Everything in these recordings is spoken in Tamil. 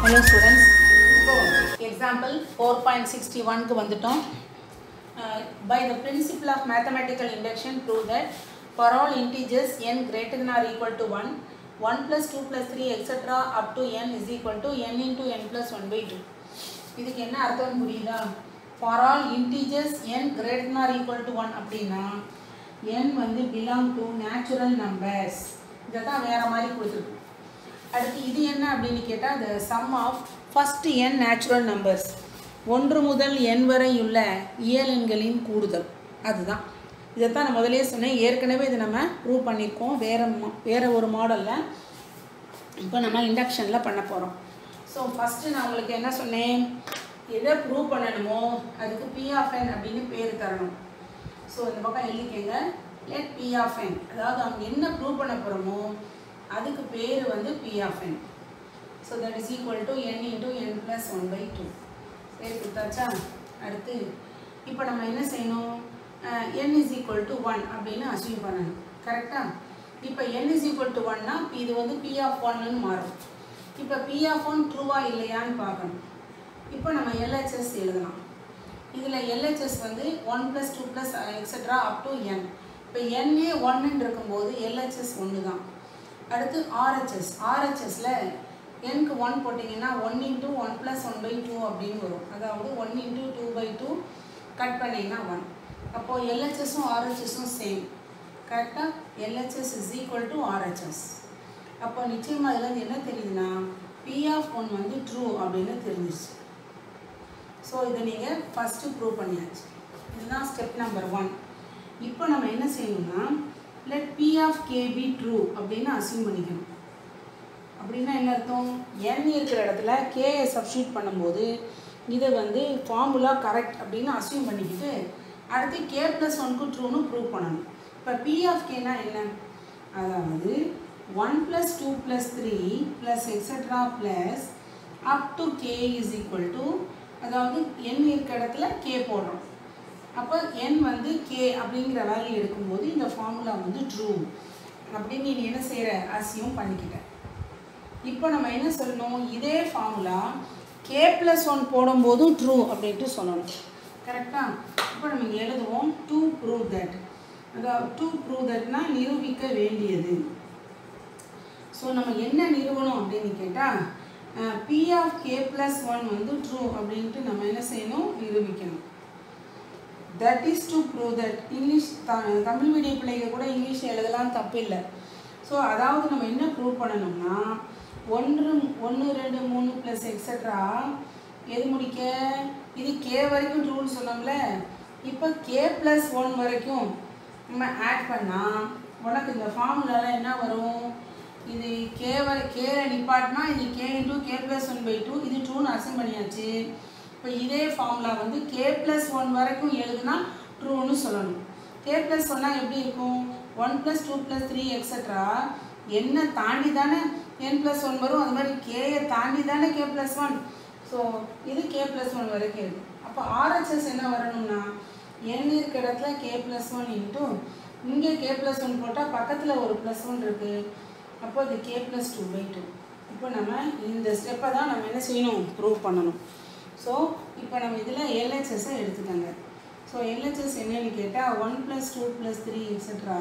ஹலோ ஸ்டூடெண்ட்ஸ் இப்போ எக்ஸாம்பிள் ஃபோர் பாயிண்ட் சிக்ஸ்டி ஒன்க்கு வந்துட்டோம் by the principle of mathematical induction prove that for all integers n greater than or equal to one one plus two plus three extra up to n is equal to n into n plus one by two இதுக்கு என்ன அர்த்தம் புரியுதா for all integers n greater than or equal to one அப்படின்னா என் வந்து பிலாங் டு நேச்சுரல் நம்பர்ஸ் இதை தான் வேறு மாதிரி கொடுத்துருக்கு அடுத்து இது என்ன அப்படின்னு கேட்டால் the sum of first n natural numbers ஒன்று முதல் எண் வரை உள்ள இயலெண்களின் கூடுதல் அதுதான் இதைத்தான் நான் முதலே சொன்னேன் ஏற்கனவே இதை நம்ம ப்ரூவ் பண்ணியிருக்கோம் வேறு வேறு ஒரு மாடலில் இப்போ நம்ம இண்டக்ஷனில் பண்ண போகிறோம் ஸோ ஃபஸ்ட்டு நான் உங்களுக்கு என்ன சொன்னேன் எதை ப்ரூவ் பண்ணணுமோ அதுக்கு பி ஆஃப் என் அப்படின்னு பேர் தரணும் ஸோ இந்த பக்கம் எழுதிக்கங்க லெட் பி ஆஃப் என் அதாவது அவங்க என்ன ப்ரூவ் பண்ண போகிறோமோ அதுக்கு பேர் வந்து P of n so that is equal to n into n plus one by two பேர் கொடுத்தாச்சா அடுத்து இப்போ நம்ம என்ன செய்யணும் n is equal to one அப்படின்னு அசீவ் பண்ணணும் கரெக்டாக இப்போ என் இஸ் ஈக்குவல் டு ஒன்னா இது வந்து பி ஆஃப் ஒன்னு மாறும் இப்போ பி ஆஃப் ஒன் ட்ரூவா இல்லையான்னு பார்க்கணும் இப்போ நம்ம எல்ஹெச்எஸ் எழுதலாம் இதில் எல்ஹெச்எஸ் வந்து one plus two plus extra up to n இப்போ என்ஏ ஒன்னுன்னு இருக்கும்போது எல்ஹெச்எஸ் ஒன்று தான் அடுத்து ஆர்ஹெச்எஸ் ஆர்ஹெச்எஸில் என்க்கு ஒன் போட்டிங்கன்னா one into one plus one by two அப்படின்னு வரும் அதாவது one into two by two cut பண்ணிங்கன்னா ஒன் அப்போது எல்ஹெச்எஸும் ஆர்ஹெச்எஸும் சேம் கரெக்டாக LHS is equal to RHS அப்போ நிச்சயமாக இதுலேருந்து என்ன தெரியுதுன்னா பி ஆஃப் ஒன் வந்து ட்ரூ அப்படின்னு தெரிஞ்சிச்சு ஸோ இதை நீங்கள் ஃபஸ்ட்டு ப்ரூவ் பண்ணியாச்சு இதுதான் ஸ்டெப் நம்பர் ஒன் இப்போ நம்ம என்ன செய்யணும்னா let P of K be true அப்படின்னு அசியூம் பண்ணிக்கணும் அப்படின்னா என்ன அர்த்தம் என் இருக்கிற இடத்துல கேயை சப்ஸ்டியூட் பண்ணும்போது இதை வந்து ஃபார்முலா கரெக்ட் அப்படின்னு அசியூம் பண்ணிக்கிட்டு அடுத்து கே ப்ளஸ் ஒன்க்கு ட்ரூன்னு ப்ரூவ் பண்ணணும் இப்போ பி ஆஃப் கேனா என்ன அதாவது one plus two plus three plus extra plus up to K is equal to அதாவது என் இருக்க இடத்துல கே போடுறோம் அப்போ என் வந்து கே அப்படிங்கிற வேல்யூ எடுக்கும்போது இந்த ஃபார்முலா வந்து ட்ரூ அப்படின்னு நீ என்ன செய்கிற அசியம் பண்ணிக்கிட்ட இப்போ நம்ம என்ன சொல்லணும் இதே ஃபார்முலா கே ப்ளஸ் ஒன் போடும்போதும் ட்ரூ அப்படின்ட்டு சொல்லணும் கரெக்டாக இப்போ நம்ம இங்கே எழுதுவோம் டூ ப்ரூவ் தட் அதாவது டூ ப்ரூவ் தட்னா நிரூபிக்க வேண்டியது ஸோ நம்ம என்ன நிறுவனம் அப்படின்னு கேட்டால் P of K plus one வந்து ட்ரூ அப்படின்ட்டு நம்ம என்ன செய்யணும் நிரூபிக்கணும் that is to prove that English the Tamil medium பிள்ளைங்க கூட இங்கிலீஷ் எழுதலாம் தப்பு இல்லை ஸோ அதாவது நம்ம என்ன ப்ரூவ் பண்ணணும்னா ஒன்று ஒன்று ரெண்டு மூணு ப்ளஸ் எக்ஸட்ரா எது முடிக்க இது கே வரைக்கும் ட்ரூன்னு சொன்னோம்ல இப்போ கே ப்ளஸ் ஒன் வரைக்கும் நம்ம ஆட் பண்ணால் உனக்கு இந்த ஃபார்முலாவில் என்ன வரும் இது கே வரை கேல நிப்பாட்டினா இது K into K plus one by two இது டூன்னு அசைன் பண்ணியாச்சு இப்போ இதே ஃபார்முலா வந்து கே ப்ளஸ் ஒன் வரைக்கும் எழுதுனா ட்ரூன்னு சொல்லணும் கே ப்ளஸ் ஒன்னா எப்படி இருக்கும் one plus two plus three extra என்ன தாண்டி தானே என் ப்ளஸ் ஒன் வரும் அது மாதிரி கேயை தாண்டி தானே கே ப்ளஸ் ஒன் ஸோ இது கே ப்ளஸ் ஒன் வரைக்கும் இருக்கு அப்போ ஆர்ஹெச்எஸ் என்ன வரணும்னா என் இருக்க இடத்துல கே ப்ளஸ் ஒன் இன்ட்டு இங்கே கே ப்ளஸ் ஒன் போட்டால் பக்கத்தில் ஒரு ப்ளஸ் ஒன் இருக்குது அப்போ இது K plus two by two இப்போ நம்ம இந்த ஸ்டெப்பை தான் நம்ம என்ன செய்யணும் ப்ரூவ் பண்ணணும் ஸோ இப்போ நம்ம இதில் எல்ஹெச்எஸ்ஸை எடுத்துக்கோங்க ஸோ எல்ஹெச்எஸ் என்னன்னு கேட்டால் one plus two plus three extra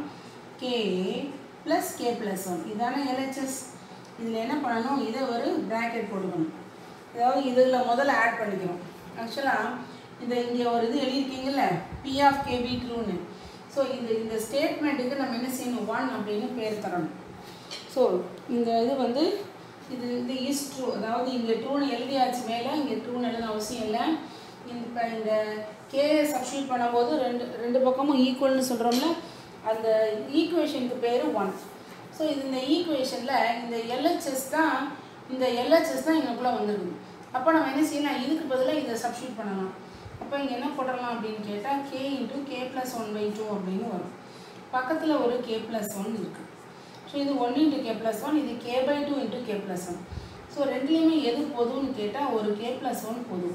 K plus K plus one இதான எல்ஹெச்எஸ் இதில் என்ன பண்ணணும் இதை ஒரு ப்ராக்கெட் போட்டுக்கணும் அதாவது இதில் முதல்ல ஆட் பண்ணிக்கணும் ஆக்சுவலாக இந்த இங்கே ஒரு இது எழுதியிருக்கீங்கல்ல பி ஆஃப் கே பி ட்ரூன்னு ஸோ இந்த இந்த ஸ்டேட்மெண்ட்டுக்கு நம்ம என்ன செய்யணும் ஒன் அப்படின்னு பேர் தரணும் ஸோ இந்த இது வந்து இது இது இஸ் ட்ரூ அதாவது இங்கே ட்ரூன்னு எழுதியாச்சு மேலே இங்கே ட்ரூன்னு எழுத அவசியம் இல்லை இந்த இப்போ இந்த கே சப்ஸ்டியூட் பண்ணும்போது ரெண்டு ரெண்டு பக்கமும் ஈக்குவல்னு சொல்கிறோம்ல அந்த ஈக்குவேஷனுக்கு பேர் ஒன் ஸோ இது இந்த ஈக்குவேஷனில் இந்த எல்ஹெச்எஸ் தான் இந்த எல்ஹெச்எஸ் தான் இங்கக்குள்ளே வந்துருக்குது அப்போ நம்ம என்ன செய்யலாம் இதுக்கு பதிலாக இதை சப்ஸ்டியூட் பண்ணலாம் அப்போ இங்கே என்ன போடலாம் அப்படின்னு கேட்டால் K into K plus one by two அப்படின்னு வரும் பக்கத்தில் ஒரு கே ப்ளஸ் ஒன் இருக்குது ஸோ இது one into K plus one இது K by two into K plus one so ரெண்டுலேயுமே எது பொதுன்னு கேட்டால் ஒரு கே ப்ளஸ் ஒன் பொது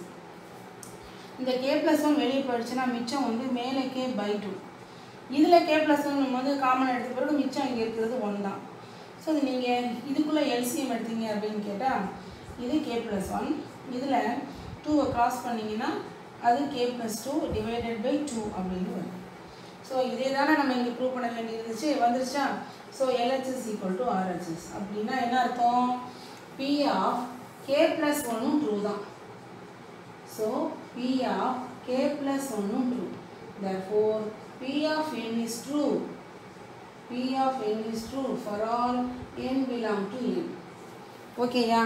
இந்த கே ப்ளஸ் ஒன் வெளியே போயிடுச்சுன்னா மிச்சம் வந்து மேலே கே பை டூ இதில் கே ப்ளஸ் ஒன் வந்து காமன் எடுத்த பிறகு மிச்சம் இங்கே இருக்கிறது ஒன் தான் ஸோ இது நீங்கள் இதுக்குள்ளே எல்சிஎம் எடுத்தீங்க அப்படின்னு கேட்டால் இது கே ப்ளஸ் ஒன் இதில் டூவை கிராஸ் பண்ணிங்கன்னா அது K plus two divided by two அப்படின்னு வரும் ஸோ இதே தானே நம்ம இங்கே ப்ரூவ் பண்ண வேண்டியிருந்துச்சு வந்துருச்சா so LHS equal to RHS அப்படின்னா என்ன அர்த்தம் பி ஆஃப் கே ப்ளஸ் ஒன்னும் ட்ரூ தான் so P of K plus ஒன்னும் true therefore p of n is true p of n is true for all n belong to n ஓகேயா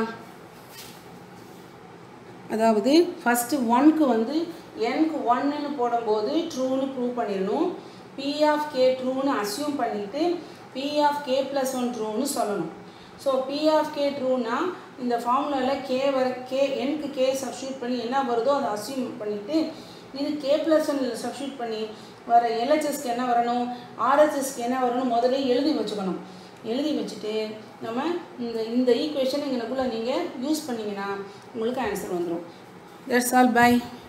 அதாவது ஃபஸ்ட்டு ஒன்க்கு வந்து என்க்கு ஒன்னுன்னு போடும்போது ட்ரூன்னு ப்ரூவ் பண்ணிடணும் பி ஆஃப் கே ட்ரூன்னு அசியூம் பண்ணிவிட்டு P of K plus one ட்ரூன்னு சொல்லணும் ஸோ பி ஆஃப் கே ட்ரூனா இந்த ஃபார்முலாவில் கே வர கே என்க்கு கே சப்ஸ்டியூட் பண்ணி என்ன வருதோ அதை அசியூம் பண்ணிவிட்டு இது கே ப்ளஸ் ஒன் சப்ஸ்டியூட் பண்ணி வர எல்ஹெச்எஸ்க்கு என்ன வரணும் ஆர்ஹெச்எஸ்க்கு என்ன வரணும் முதல்ல எழுதி வச்சுக்கணும் எழுதி வச்சுட்டு நம்ம இந்த இந்த ஈக்குவேஷன் இங்கனக்குள்ளே நீங்கள் யூஸ் பண்ணிங்கன்னா உங்களுக்கு ஆன்சர் வந்துடும் தட்ஸ் ஆல் பை